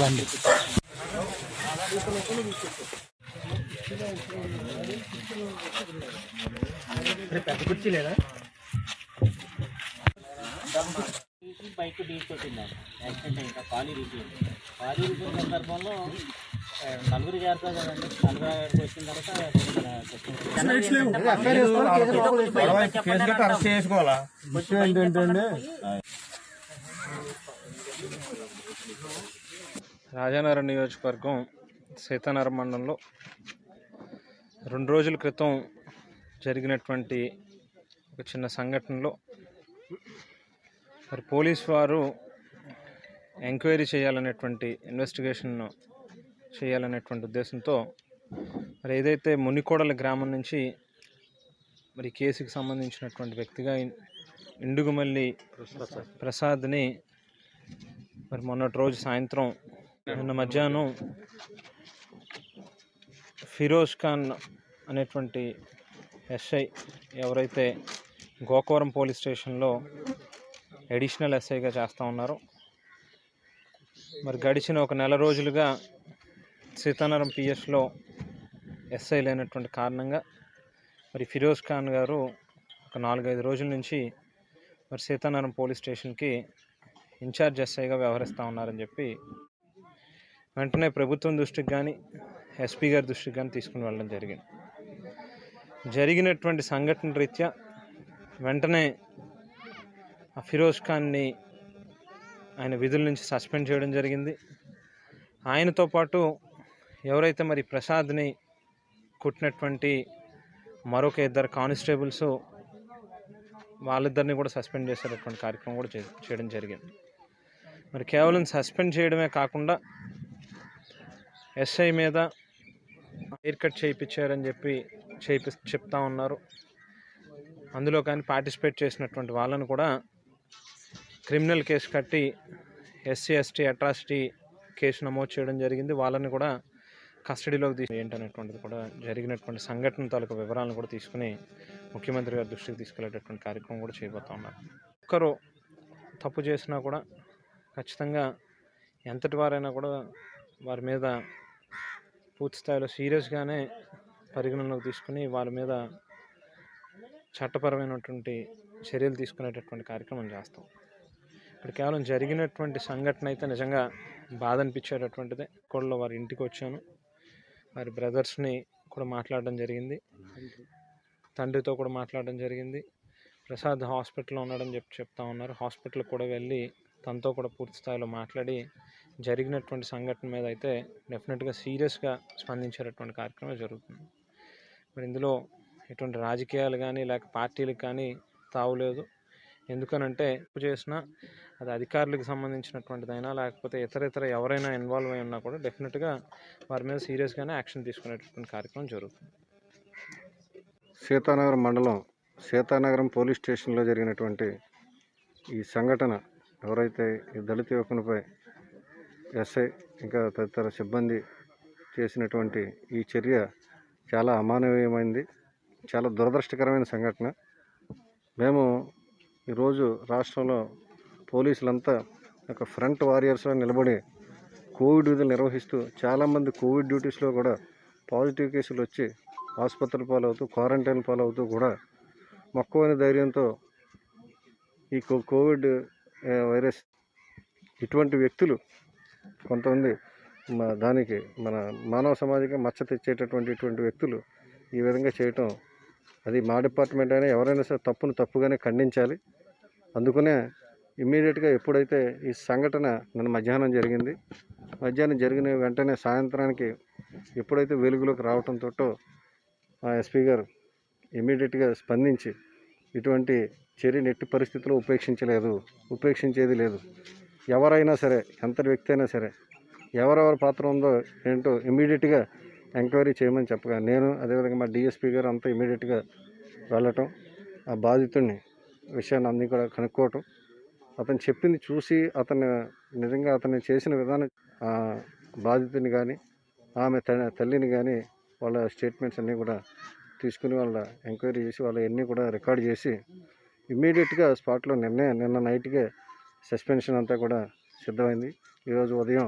బండి పెద్ద కుర్చీ లేదా బైక్ ఢీ కొట్టిందండి యాక్సిడెంట్ అయింది ఖాళీ రిపోయింది ఖాళీ రిపోయిన సందర్భంలో ఆ, నలుగురు చేరుతారు కదండి నలుగురు ఆడికి వచ్చిన తర్వాత చేసుకోవాలా ఏంటంటే రాజానగరం నియోజకవర్గం సీతానగరం మండలంలో రెండు రోజుల క్రితం జరిగినటువంటి ఒక చిన్న సంఘటనలో మరి పోలీస్ వారు ఎంక్వైరీ చేయాలనేటువంటి ఇన్వెస్టిగేషన్ చేయాలనేటువంటి ఉద్దేశంతో మరి ఏదైతే మునికోడల గ్రామం నుంచి మరి ఈ కేసుకి సంబంధించినటువంటి వ్యక్తిగా ఇన్- ఇండుగుమల్లి ప్రసాద్ని మరి మొన్నటి రోజు సాయంత్రం నిన్న మధ్యాహ్నం ఫిరోజ్ ఖాన్ అనేటువంటి ఎస్ఐ ఎవరైతే గోకవరం పోలీస్ స్టేషన్లో అడిషనల్ ఎస్ఐగా చేస్తూ ఉన్నారో మరి గడిచిన ఒక నెల రోజులుగా సీతానగరం పిఎస్లో ఎస్ఐ లేనటువంటి కారణంగా మరి ఫిరోజ్ ఖాన్ గారు ఒక నాలుగైదు రోజుల నుంచి మరి సీతానగరం పోలీస్ స్టేషన్కి ఇన్ఛార్జ్ ఎస్ఐగా వ్యవహరిస్తూ ఉన్నారని చెప్పి వెంటనే ప్రభుత్వం దృష్టికి కానీ ఎస్పీ గారి దృష్టికి కానీ తీసుకుని వెళ్ళడం జరిగింది జరిగినటువంటి సంఘటన రీత్యా వెంటనే ఆ ఫిరోజ్ ఖాన్ని ఆయన విధుల నుంచి సస్పెండ్ చేయడం జరిగింది ఆయనతో పాటు ఎవరైతే మరి ప్రసాద్ని కుట్టినటువంటి మరొక ఇద్దరు కానిస్టేబుల్స్ వాళ్ళిద్దరిని కూడా సస్పెండ్ చేసేటటువంటి కార్యక్రమం కూడా చే- చేయడం జరిగింది మరి కేవలం సస్పెండ్ చేయడమే కాకుండా ఎస్ఐ మీద హెయిర్ కట్ చేయించారని చెప్పి చేపి చెప్తా ఉన్నారు అందులో కానీ పార్టిసిపేట్ చేసినటువంటి వాళ్ళను కూడా క్రిమినల్ కేసు కట్టి ఎస్సీ ఎస్టీ అట్రాసిటీ కేసు నమోదు చేయడం జరిగింది వాళ్ళని కూడా కస్టడీలోకి తీసి ఏంటనేటువంటిది కూడా జరిగినటువంటి సంఘటన తాలూకు వివరాలను కూడా తీసుకుని ముఖ్యమంత్రి గారి దృష్టికి తీసుకెళ్లేటటువంటి కార్యక్రమం కూడా చేయబోతా ఉన్నారు ఒక్కరు తప్పు చేసినా కూడా ఖచ్చితంగా ఎంతటి వారైనా కూడా వారి మీద పూర్తి స్థాయిలో సీరియస్గానే పరిగణనలోకి తీసుకుని వారి మీద చట్టపరమైనటువంటి చర్యలు తీసుకునేటటువంటి కార్యక్రమం చేస్తాం ఇక్కడ కేవలం జరిగినటువంటి సంఘటన అయితే నిజంగా బాధ అనిపించేటటువంటిదే కూడా వారి ఇంటికి వచ్చాను వారి బ్రదర్స్ని కూడా మాట్లాడడం జరిగింది తండ్రితో కూడా మాట్లాడడం జరిగింది ప్రసాద్ హాస్పిటల్లో ఉన్నాడని చెప్పి చెప్తా ఉన్నారు హాస్పిటల్కి కూడా వెళ్ళి తనతో కూడా పూర్తి స్థాయిలో మాట్లాడి జరిగినటువంటి సంఘటన మీద అయితే డెఫినెట్గా సీరియస్గా స్పందించేటటువంటి కార్యక్రమం జరుగుతుంది మరి ఇందులో ఎటువంటి రాజకీయాలు కానీ లేక పార్టీలకు కానీ తావులేదు ఎందుకనంటే తప్పు చేసినా అది అధికారులకు సంబంధించినటువంటిదైనా లేకపోతే ఇతర ఇతర ఎవరైనా ఇన్వాల్వ్ అయి ఉన్నా కూడా డెఫినెట్గా వారి మీద సీరియస్గానే యాక్షన్ తీసుకునేటటువంటి కార్యక్రమం జరుగుతుంది సీతానగరం మండలం సీతానగరం పోలీస్ స్టేషన్లో జరిగినటువంటి ఈ సంఘటన ఎవరైతే ఈ దళిత యువకునిపై ఎస్ఐ ఇంకా తదితర సిబ్బంది చేసినటువంటి ఈ చర్య చాలా అమానవీయమైంది చాలా దురదృష్టకరమైన సంఘటన మేము ఈరోజు రాష్ట్రంలో పోలీసులంతా ఒక ఫ్రంట్ వారియర్స్లో నిలబడి కోవిడ్ విధులు నిర్వహిస్తూ చాలామంది కోవిడ్ డ్యూటీస్లో కూడా పాజిటివ్ కేసులు వచ్చి ఆసుపత్రి పాలవుతూ క్వారంటైన్ పాలవుతూ కూడా మక్కువైన ధైర్యంతో ఈ కో- కోవిడ్ ఆ, వైరస్ ఇటువంటి వ్యక్తులు కొంతమంది మా దానికి మన మానవ సమాజంగా మచ్చ తెచ్చేటటువంటి ఇటువంటి వ్యక్తులు ఈ విధంగా చేయటం అది మా డిపార్ట్మెంట్ అయినా ఎవరైనా సరే తప్పును తప్పుగానే ఖండించాలి అందుకనే ఇమ్మీడియట్గా ఎప్పుడైతే ఈ సంఘటన నిన్న మధ్యాహ్నం జరిగింది మధ్యాహ్నం జరిగిన వెంటనే సాయంత్రానికి ఎప్పుడైతే వెలుగులోకి రావడంతో మా ఎస్పీ గారు ఇమీడియట్గా స్పందించి ఇటువంటి చర్యను ఎట్టి పరిస్థితుల్లో ఉపేక్షించలేదు ఉపేక్షించేది లేదు ఎవరైనా సరే ఎంత వ్యక్తి అయినా సరే ఎవరెవరి పాత్ర ఉందో ఏంటో ఇమీడియట్గా ఎంక్వైరీ చేయమని చెప్పగా నేను అదేవిధంగా మా డిఎస్పీ గారు అంతా ఇమీడియట్గా వెళ్ళటం ఆ బాధితుడిని విషయాన్ని అన్నీ కూడా కనుక్కోవటం అతను చెప్పింది చూసి అతను నిజంగా అతను చేసిన విధానం ఆ బాధితుని కానీ ఆమె త- తల్లిని కానీ వాళ్ళ స్టేట్మెంట్స్ అన్నీ కూడా తీసుకుని వాళ్ళ ఎంక్వైరీ చేసి వాళ్ళ అన్నీ కూడా రికార్డ్ చేసి ఇమ్మీడియట్గా స్పాట్లో నిన్నే నిన్న నైట్కే సస్పెన్షన్ అంతా కూడా సిద్ధమైంది ఈరోజు ఉదయం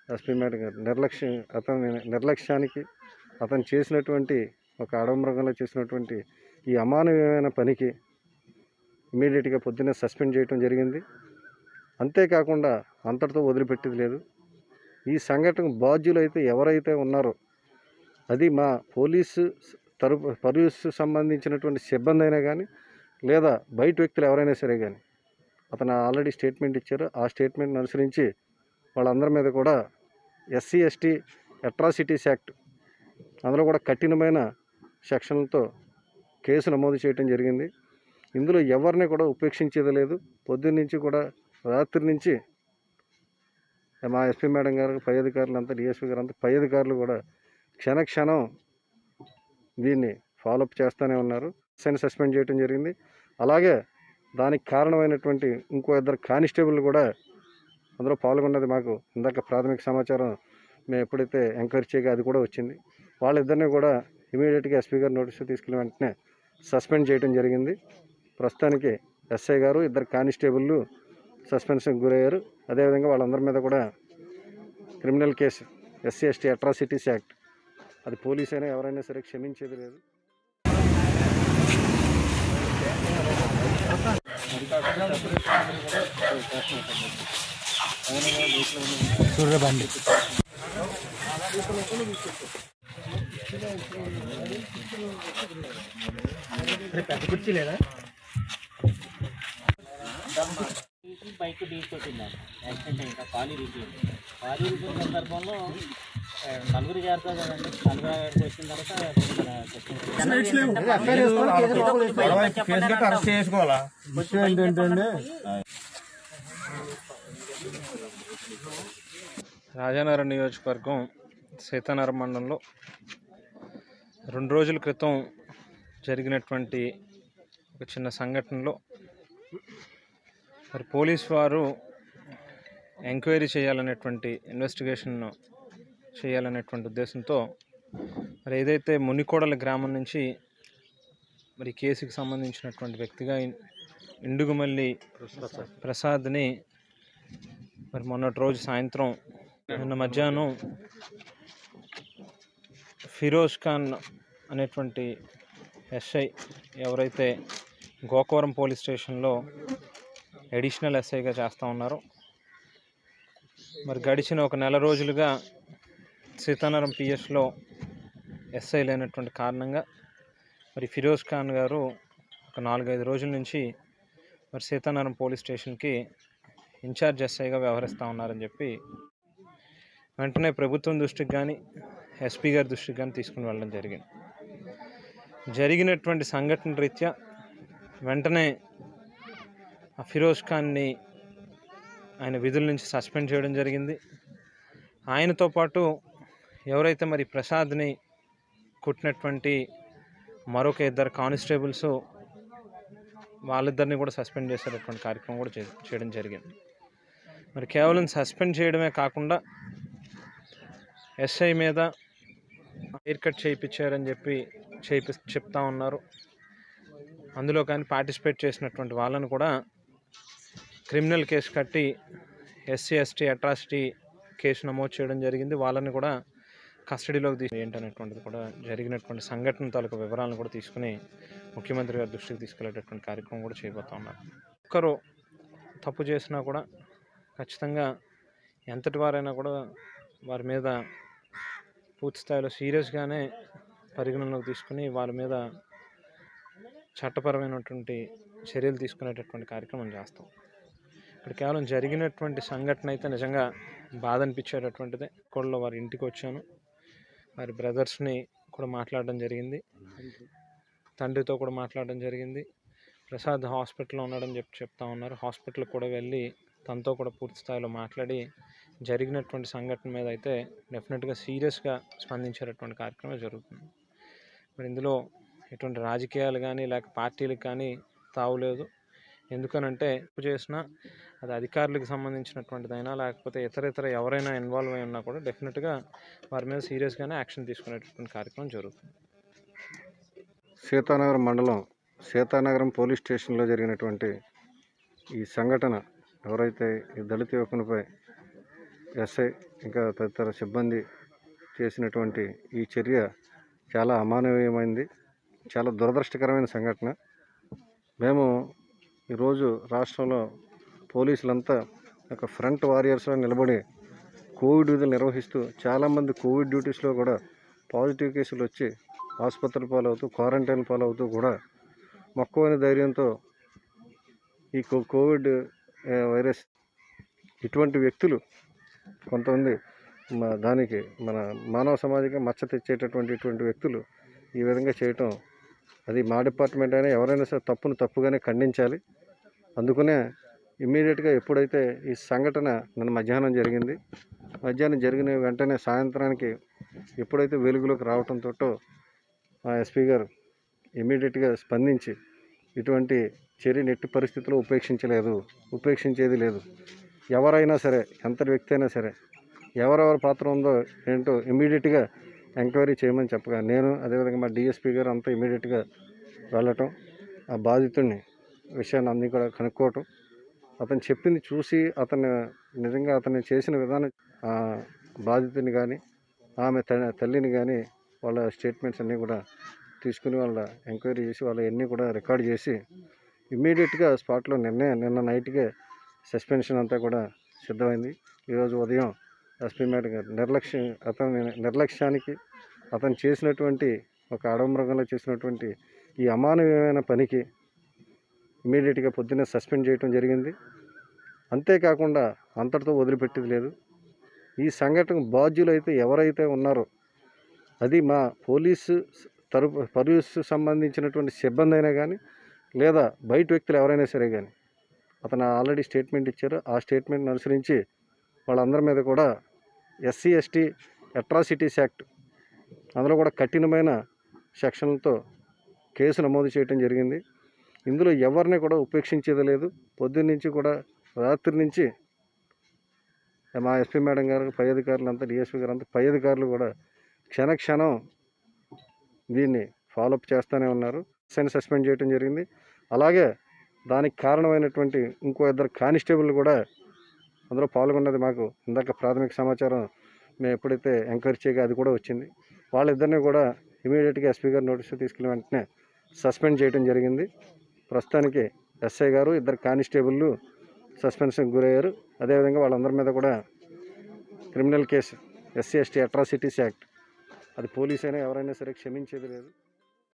ఎస్పీ మేడం గారు నిర్లక్ష్యం అతని నిర్లక్ష్యానికి అతను చేసినటువంటి ఒక ఆడంబరంగా చేసినటువంటి ఈ అమానవీయమైన పనికి ఇమీడియట్గా పొద్దున్నే సస్పెండ్ చేయడం జరిగింది అంతేకాకుండా అంతటితో వదిలిపెట్టేది లేదు ఈ సంఘటన బాధ్యులు అయితే ఎవరైతే ఉన్నారో అది మా పోలీసు తరపు పోలీసు సంబంధించినటువంటి సిబ్బంది అయినా కానీ లేదా బయట వ్యక్తులు ఎవరైనా సరే కానీ అతను ఆల్రెడీ స్టేట్మెంట్ ఇచ్చారు ఆ స్టేట్మెంట్ని అనుసరించి వాళ్ళందరి మీద కూడా ఎస్సీ ఎస్టీ అట్రాసిటీస్ యాక్ట్ అందులో కూడా కఠినమైన సెక్షన్లతో కేసు నమోదు చేయడం జరిగింది ఇందులో ఎవరిని కూడా ఉపేక్షించేది లేదు పొద్దున్న నుంచి కూడా రాత్రి నుంచి మా ఎస్పీ మేడం గారు పై అధికారులు అంతా డిఎస్పీ గారు అంతా పై అధికారులు కూడా క్షణ క్షణం దీన్ని ఫాలోఅప్ చేస్తూనే ఉన్నారు ఎస్ఐని సస్పెండ్ చేయడం జరిగింది అలాగే దానికి కారణమైనటువంటి ఇంకో ఇద్దరు కానిస్టేబుల్ కూడా అందులో పాల్గొన్నది మాకు ఇందాక ప్రాథమిక సమాచారం మేము ఎప్పుడైతే ఎంక్వైరీ చేయగా అది కూడా వచ్చింది వాళ్ళిద్దరిని కూడా ఇమీడియట్గా ఎస్పీ గారు నోటీస్ తీసుకెళ్ళిన వెంటనే సస్పెండ్ చేయడం జరిగింది ప్రస్తుతానికి ఎస్ఐ గారు ఇద్దరు కానిస్టేబుల్ సస్పెన్షన్కి గురయ్యారు అదేవిధంగా వాళ్ళందరి మీద కూడా criminal case SC ST atrocities act అది పోలీస్ అయినా ఎవరైనా సరే క్షమించేది లేదు చూడబండి పెద్ద కుర్చీ లేదా బైక్ ఢీ కొట్టిందండి యాక్సిడెంట్ అయింది ఖాళీ రిపేర్ ఖాళీ రిపేర్ సందర్భంలో ఆ, నలుగురు చేరుతారు కదండి నలుగురు అక్కడికి వచ్చిన తర్వాత కేసు కట్టి అరెస్ట్ చేసుకోవాలా విషయం ఏంటంటే రాజానగరం నియోజకవర్గం సీతానగరం మండలంలో రెండు రోజుల క్రితం జరిగినటువంటి ఒక చిన్న సంఘటనలో మరి పోలీస్ వారు ఎంక్వైరీ చేయాలనేటువంటి ఇన్వెస్టిగేషన్ చేయాలనేటువంటి ఉద్దేశంతో మరి ఏదైతే మునికోడల గ్రామం నుంచి మరి ఈ కేసుకి సంబంధించినటువంటి వ్యక్తిగా ఇన్- ఇండుగుమల్లి ప్రసాద్ని మరి మొన్నటి రోజు సాయంత్రం నిన్న మధ్యాహ్నం ఫిరోజ్ ఖాన్ అనేటువంటి ఎస్ఐ ఎవరైతే గోకవరం పోలీస్ స్టేషన్లో అడిషనల్ ఎస్ఐగా చేస్తూ ఉన్నారో మరి గడిచిన ఒక నెల రోజులుగా సీతానగరం పిఎస్లో ఎస్ఐ లేనటువంటి కారణంగా మరి ఫిరోజ్ ఖాన్ గారు ఒక నాలుగైదు రోజుల నుంచి మరి సీతానగరం పోలీస్ స్టేషన్కి ఇన్ఛార్జ్ ఎస్ఐగా వ్యవహరిస్తూ ఉన్నారని చెప్పి వెంటనే ప్రభుత్వం దృష్టికి కానీ ఎస్పీ గారి దృష్టికి కానీ తీసుకుని వెళ్ళడం జరిగింది జరిగినటువంటి సంఘటన రీత్యా వెంటనే ఆ ఫిరోజ్ ఖాన్ని ఆయన విధుల నుంచి సస్పెండ్ చేయడం జరిగింది ఆయనతో పాటు ఎవరైతే మరి ప్రసాద్ని కుట్టినటువంటి మరొక ఇద్దరు కానిస్టేబుల్స్ వాళ్ళిద్దరిని కూడా సస్పెండ్ చేసేటటువంటి కార్యక్రమం కూడా చే- చేయడం జరిగింది మరి కేవలం సస్పెండ్ చేయడమే కాకుండా ఎస్ఐ మీద హెయిర్ కట్ చేయించారని చెప్పి చేయిపి చెప్తా ఉన్నారు అందులో కానీ పార్టిసిపేట్ చేసినటువంటి వాళ్ళని కూడా క్రిమినల్ కేసు కట్టి ఎస్సీ ఎస్టీ అట్రాసిటీ కేసు నమోదు చేయడం జరిగింది వాళ్ళని కూడా కస్టడీలోకి తీసి ఏంటనేటువంటిది కూడా జరిగినటువంటి సంఘటన తాలూకు వివరాలను కూడా తీసుకుని ముఖ్యమంత్రి గారి దృష్టికి తీసుకెళ్లేటటువంటి కార్యక్రమం కూడా చేయబోతా ఉన్నారు ఒక్కరు తప్పు చేసినా కూడా ఖచ్చితంగా ఎంతటి వారైనా కూడా వారి మీద పూర్తి స్థాయిలో సీరియస్గానే పరిగణనలోకి తీసుకుని వారి మీద చట్టపరమైనటువంటి చర్యలు తీసుకునేటటువంటి కార్యక్రమం చేస్తాం ఇక్కడ కేవలం జరిగినటువంటి సంఘటన అయితే నిజంగా బాధ అనిపించేటటువంటిదే కూడా వారి ఇంటికి వచ్చాను వారి బ్రదర్స్ని కూడా మాట్లాడడం జరిగింది తండ్రితో కూడా మాట్లాడడం జరిగింది ప్రసాద్ హాస్పిటల్లో ఉన్నాడని చెప్పి చెప్తా ఉన్నారు హాస్పిటల్కి కూడా వెళ్ళి తనతో కూడా పూర్తి స్థాయిలో మాట్లాడి జరిగినటువంటి సంఘటన మీద అయితే డెఫినెట్గా సీరియస్గా స్పందించేటటువంటి కార్యక్రమం జరుగుతుంది మరి ఇందులో ఎటువంటి రాజకీయాలు కానీ లేక పార్టీలకు కానీ తావులేదు ఎందుకనంటే తప్పు చేసినా అది అధికారులకు సంబంధించినటువంటిదైనా లేకపోతే ఇతర ఇతర ఎవరైనా ఇన్వాల్వ్ అయి ఉన్నా కూడా డెఫినెట్గా వారి మీద సీరియస్గానే యాక్షన్ తీసుకునేటటువంటి కార్యక్రమం జరుగుతుంది సీతానగరం మండలం సీతానగరం పోలీస్ స్టేషన్లో జరిగినటువంటి ఈ సంఘటన ఎవరైతే ఈ దళిత యువకునిపై ఎస్ఐ ఇంకా తదితర సిబ్బంది చేసినటువంటి ఈ చర్య చాలా అమానవీయమైంది చాలా దురదృష్టకరమైన సంఘటన మేము ఈరోజు రాష్ట్రంలో పోలీసులంతా ఒక ఫ్రంట్ వారియర్స్లో నిలబడి కోవిడ్ విధులు నిర్వహిస్తూ చాలామంది కోవిడ్ డ్యూటీస్లో కూడా పాజిటివ్ కేసులు వచ్చి ఆసుపత్రి పాలవుతూ క్వారంటైన్ పాలవుతూ కూడా మక్కువైన ధైర్యంతో ఈ కో- కోవిడ్ ఆ, వైరస్ ఇటువంటి వ్యక్తులు కొంతమంది మా దానికి మన మానవ సమాజంగా మచ్చ తెచ్చేటటువంటి ఇటువంటి వ్యక్తులు ఈ విధంగా చేయటం అది మా డిపార్ట్మెంట్ అయినా ఎవరైనా సరే తప్పును తప్పుగానే ఖండించాలి అందుకనే ఇమ్మీడియట్గా ఎప్పుడైతే ఈ సంఘటన నిన్న మధ్యాహ్నం జరిగింది మధ్యాహ్నం జరిగిన వెంటనే సాయంత్రానికి ఎప్పుడైతే వెలుగులోకి రావడంతో మా ఎస్పీ గారు ఇమ్మీడియట్గా స్పందించి ఇటువంటి చర్యను ఎట్టి పరిస్థితుల్లో ఉపేక్షించలేదు ఉపేక్షించేది లేదు ఎవరైనా సరే ఎంత వ్యక్తి అయినా సరే ఎవరెవరి పాత్ర ఉందో ఏంటో ఇమ్మీడియట్గా ఎంక్వైరీ చేయమని చెప్పగా నేను అదేవిధంగా మా డిఎస్పీ గారు అంతా ఇమ్మీడియట్గా వెళ్ళటం ఆ బాధితుడిని విషయాన్ని అన్నీ కూడా కనుక్కోవటం అతను చెప్పింది చూసి అతను నిజంగా అతను చేసిన విధానం ఆ బాధితుని కానీ ఆమె త- తల్లిని కానీ వాళ్ళ స్టేట్మెంట్స్ అన్నీ కూడా తీసుకుని వాళ్ళ ఎంక్వైరీ చేసి వాళ్ళ అన్నీ కూడా రికార్డ్ చేసి ఇమ్మీడియట్గా స్పాట్లో నిన్నే నిన్న నైట్కే సస్పెన్షన్ అంతా కూడా సిద్ధమైంది ఈరోజు ఉదయం ఎస్పీ మేడం గారు నిర్లక్ష్యం అతని నిర్లక్ష్యానికి అతను చేసినటువంటి ఒక అడమృగంలో చేసినటువంటి ఈ అమానవీయమైన పనికి ఇమీడియట్గా పొద్దున్నే సస్పెండ్ చేయడం జరిగింది అంతేకాకుండా అంతటితో వదిలిపెట్టేది లేదు ఈ సంఘటన బాధ్యులు అయితే ఎవరైతే ఉన్నారో అది మా పోలీసు తరపు పోలీసు సంబంధించినటువంటి సిబ్బంది అయినా కానీ లేదా బయట వ్యక్తులు ఎవరైనా సరే కానీ అతను ఆల్రెడీ స్టేట్మెంట్ ఇచ్చారు ఆ స్టేట్మెంట్ని అనుసరించి వాళ్ళందరి మీద కూడా ఎస్సీ ఎస్టీ అట్రాసిటీస్ యాక్ట్ అందులో కూడా కఠినమైన సెక్షన్లతో కేసు నమోదు చేయడం జరిగింది ఇందులో ఎవరిని కూడా ఉపేక్షించేది లేదు పొద్దున్న నుంచి కూడా రాత్రి నుంచి మా ఎస్పీ మేడం గారు పై అధికారులు అంతా డిఎస్పీ గారు అంతా పై అధికారులు కూడా క్షణ క్షణం దీన్ని ఫాలోఅప్ చేస్తూనే ఉన్నారు సెన్ సస్పెండ్ చేయడం జరిగింది అలాగే దానికి కారణమైనటువంటి ఇంకో ఇద్దరు కానిస్టేబుల్ కూడా అందులో పాల్గొన్నది మాకు ఇందాక ప్రాథమిక సమాచారం మేము ఎప్పుడైతే ఎంక్వైరీ చేయగా అది కూడా వచ్చింది వాళ్ళిద్దరిని కూడా ఇమీడియట్గా ఎస్పీ గారు నోటీస్ తీసుకెళ్ళిన వెంటనే సస్పెండ్ చేయడం జరిగింది ప్రస్తుతానికి ఎస్ఐ గారు ఇద్దరు కానిస్టేబుల్ సస్పెన్షన్కి గురయ్యారు అదేవిధంగా వాళ్ళందరి మీద కూడా criminal case SC ST atrocities act అది పోలీస్ అయినా ఎవరైనా సరే క్షమించేది లేదు